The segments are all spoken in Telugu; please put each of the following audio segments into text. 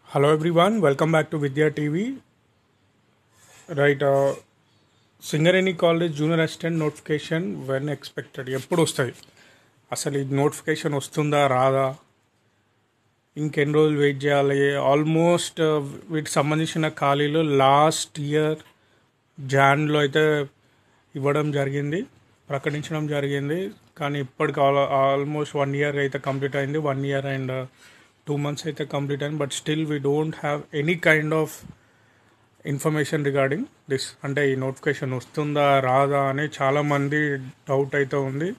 Hello everyone, welcome back to Vidya TV. Right, uh, Singareni college junior assistant notification when expected ఎప్పుడు వస్తుంది అసలు ఈ నోటిఫికేషన్ వస్తుందా రాదా ఇంకెన్ని రోజులు వెయిట్ చేయాలి ఆల్మోస్ట్ వీటికి సంబంధించిన ఖాళీలు లాస్ట్ ఇయర్ జాన్లో అయితే ఇవ్వడం జరిగింది ప్రకటించడం జరిగింది కానీ ఇప్పటికి ఆల్ ఆల్మోస్ట్ వన్ ఇయర్ అయితే కంప్లీట్ అయింది one year and two months అయితే కంప్లీట్ అయింది but still we don't have any kind of information regarding this అంటే ఈ నోటిఫికేషన్ వస్తుందా రాదా అని చాలామంది డౌట్ అయితే ఉంది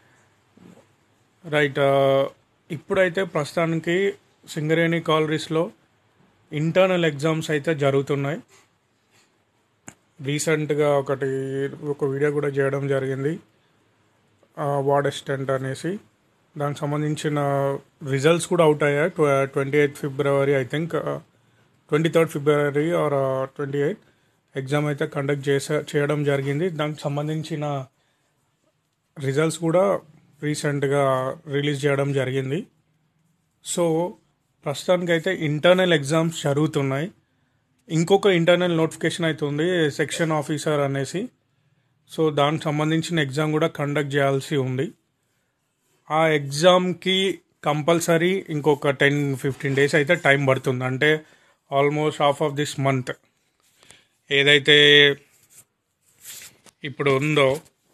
రైట్ ఇప్పుడైతే ప్రస్తుతానికి సింగరేణి కాలరీస్లో ఇంటర్నల్ ఎగ్జామ్స్ అయితే జరుగుతున్నాయి రీసెంట్గా ఒకటి ఒక వీడియో కూడా చేయడం జరిగింది వార్డ్ అసిస్టెంట్ అనేసి దానికి సంబంధించిన రిజల్ట్స్ కూడా అవుట్ అయ్యాయి twenty eighth February I think twenty third February or twenty eight exam అయితే కండక్ట్ చేసే చేయడం జరిగింది దానికి సంబంధించిన రిజల్ట్స్ కూడా రీసెంట్గా రిలీజ్ చేయడం జరిగింది సో ప్రస్తుతానికి అయితే ఇంటర్నల్ ఎగ్జామ్స్ జరుగుతున్నాయి ఇంకొక ఇంటర్నల్ నోటిఫికేషన్ అయితే ఉంది సెక్షన్ ఆఫీసర్ అనేసి సో దానికి సంబంధించిన ఎగ్జామ్ కూడా కండక్ట్ చేయాల్సి ఉంది ఆ ఎగ్జామ్కి కంపల్సరీ ఇంకొక టెన్ ఫిఫ్టీన్ డేస్ అయితే టైం పడుతుంది అంటే almost half of this month ఏదైతే ఇప్పుడు ఉందో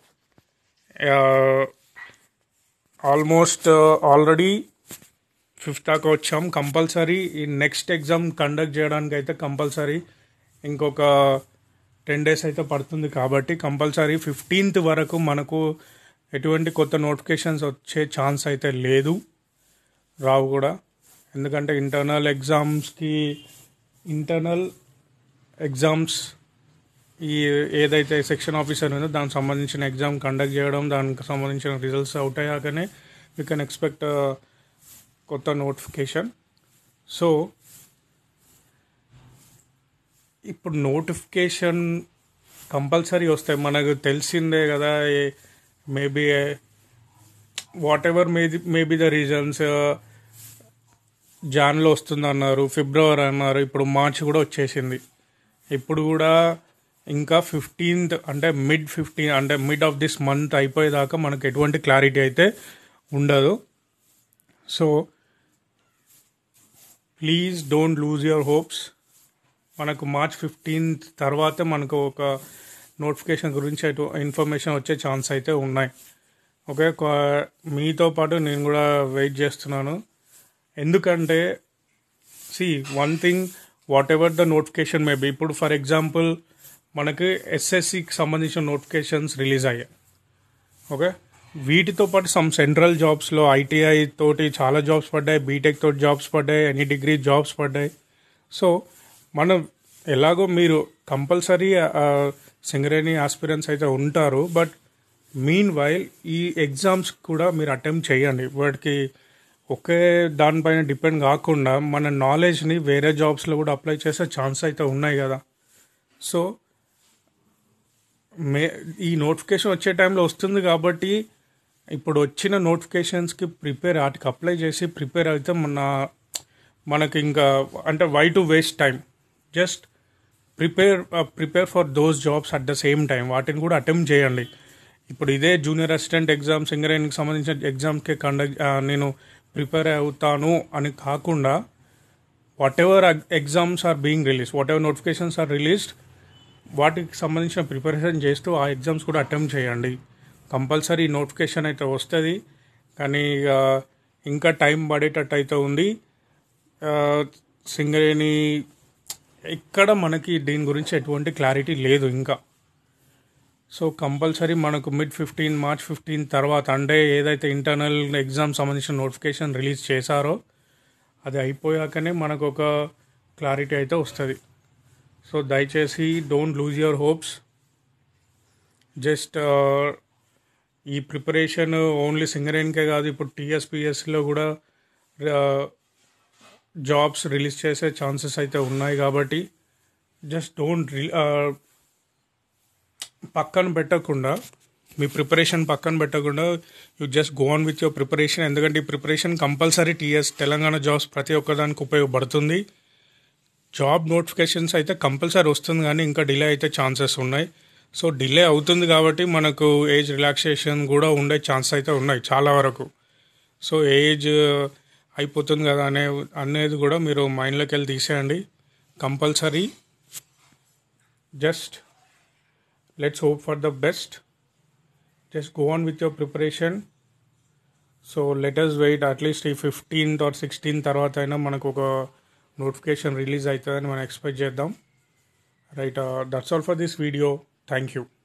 ఆల్మోస్ట్ ఆల్రెడీ ఫిఫ్త్ దాకా వచ్చాం కంపల్సరీ ఈ నెక్స్ట్ ఎగ్జామ్ కండక్ట్ చేయడానికి అయితే కంపల్సరీ ఇంకొక టెన్ డేస్ అయితే పడుతుంది కాబట్టి కంపల్సరీ ఫిఫ్టీన్త్ వరకు మనకు ఎటువంటి కొత్త నోటిఫికేషన్స్ వచ్చే ఛాన్స్ అయితే లేదు రావు కూడా ఎందుకంటే ఇంటర్నల్ ఎగ్జామ్స్కి ఇంటర్నల్ ఎగ్జామ్స్ ఈ ఏదైతే సెక్షన్ ఆఫీసర్ ఉందో దానికి సంబంధించిన ఎగ్జామ్ కండక్ట్ చేయడం దానికి సంబంధించిన రిజల్ట్స్ అవుట్ అయ్యాకనే వీ కెన్ ఎక్స్పెక్ట్ కొత్త నోటిఫికేషన్ సో ఇప్పుడు నోటిఫికేషన్ కంపల్సరీ వస్తాయి మనకు తెలిసిందే కదా maybe whatever maybe maybe the reasons జాన్లో వస్తుంది అన్నారు ఫిబ్రవరి అన్నారు ఇప్పుడు మార్చ్ కూడా వచ్చేసింది ఇప్పుడు కూడా ఇంకా ఫిఫ్టీన్త్ అంటే మిడ్ ఫిఫ్టీన్ అంటే మిడ్ ఆఫ్ దిస్ మంత్ అయిపోయేదాకా మనకు ఎటువంటి క్లారిటీ అయితే ఉండదు so please don't lose your hopes మనకు మార్చ్ ఫిఫ్టీన్త్ తర్వాతే మనకు ఒక నోటిఫికేషన్ గురించి అటు ఇన్ఫర్మేషన్ వచ్చే ఛాన్స్ అయితే ఉన్నాయి ఓకే మీతో పాటు నేను కూడా వెయిట్ చేస్తున్నాను ఎందుకంటే see one thing whatever the notification may be ఇప్పుడు ఫర్ ఎగ్జాంపుల్ మనకి ఎస్ఎస్సికి సంబంధించిన నోటిఫికేషన్స్ రిలీజ్ అయ్యాయి ఓకే వీటితో పాటు సమ్ సెంట్రల్ జాబ్స్లో ఐటీఐ తోటి చాలా జాబ్స్ పడ్డాయి బీటెక్ తోటి జాబ్స్ పడ్డాయి ఎనీ డిగ్రీ జాబ్స్ పడ్డాయి సో మనం ఎలాగో మీరు కంపల్సరీ సింగరేణి ఆస్పిరెంట్స్ అయితే ఉంటారు బట్ మీన్ వైల్ ఈ ఎగ్జామ్స్ కూడా మీరు అటెంప్ట్ చేయండి వాటికి ఒకే దానిపైన డిపెండ్ కాకుండా మన నాలెడ్జ్ని వేరే జాబ్స్లో కూడా అప్లై చేసే ఛాన్స్ అయితే ఉన్నాయి కదా సో మే ఈ నోటిఫికేషన్ వచ్చే టైంలో వస్తుంది కాబట్టి ఇప్పుడు వచ్చిన నోటిఫికేషన్స్కి ప్రిపేర్ వాటికి అప్లై చేసి ప్రిపేర్ అయితే మన మనకి ఇంకా అంటే why to waste time just prepare prepare for those jobs at the same time వాటిని కూడా అటెంప్ట్ చేయండి ఇప్పుడు ఇదే జూనియర్ అసిస్టెంట్ ఎగ్జామ్ సింగరేణికి సంబంధించిన ఎగ్జామ్కి కండక్ట్ నేను ప్రిపేర్ అవుతాను అని కాకుండా whatever exams are being release whatever notifications are released వాటికి సంబంధించిన ప్రిపరేషన్ చేస్తూ ఆ ఎగ్జామ్స్ కూడా అటెంప్ట్ చేయండి కంపల్సరీ నోటిఫికేషన్ అయితే వస్తుంది కానీ ఇంకా టైం పడేటట్టు అయితే ఉంది సింగరేణి ఇక్కడ మనకి దీని గురించి ఎటువంటి క్లారిటీ లేదు ఇంకా సో కంపల్సరీ మనకు మిడ్ ఫిఫ్టీన్ మార్చ్ ఫిఫ్టీన్ తర్వాత అంటే ఏదైతే ఇంటర్నల్ ఎగ్జామ్ సంబంధించిన నోటిఫికేషన్ రిలీజ్ చేశారో అది అయిపోయాకనే మనకు ఒక క్లారిటీ అయితే వస్తుంది సో దయచేసి don't lose your hopes just ఈ ప్రిపరేషన్ ఓన్లీ సింగరేన్కే కాదు ఇప్పుడు టీఎస్పిఎస్లో కూడా జాబ్స్ రిలీజ్ చేసే ఛాన్సెస్ అయితే ఉన్నాయి కాబట్టి జస్ట్ డోంట్ పక్కన పెట్టకుండా మీ ప్రిపరేషన్ పక్కన పెట్టకుండా you just go on with your preparation ఎందుకంటే ఈ preparation compulsory TS Telangana jobs ప్రతి ఒక్కదానికి ఉపయోగపడుతుంది జాబ్ నోటిఫికేషన్స్ అయితే కంపల్సరీ వస్తుంది కానీ ఇంకా డిలే అయితే ఛాన్సెస్ ఉన్నాయి సో డిలే అవుతుంది కాబట్టి మనకు ఏజ్ రిలాక్సేషన్ కూడా ఉండే ఛాన్స్ అయితే ఉన్నాయి చాలా వరకు సో ఏజ్ అయిపోతుంది కదా అనే అనేది కూడా మీరు మైండ్లోకి వెళ్ళి తీసేయండి compulsory just let's hope for the best just go on with your preparation so let's wait at least ఈ ఫిఫ్టీన్త్ ఆర్ సిక్స్టీన్ తర్వాత అయినా మనకు ఒక నోటిఫికేషన్ రిలీజ్ అవుతుందని మనం ఎక్స్పెక్ట్ చేద్దాం right that's all for this video thank you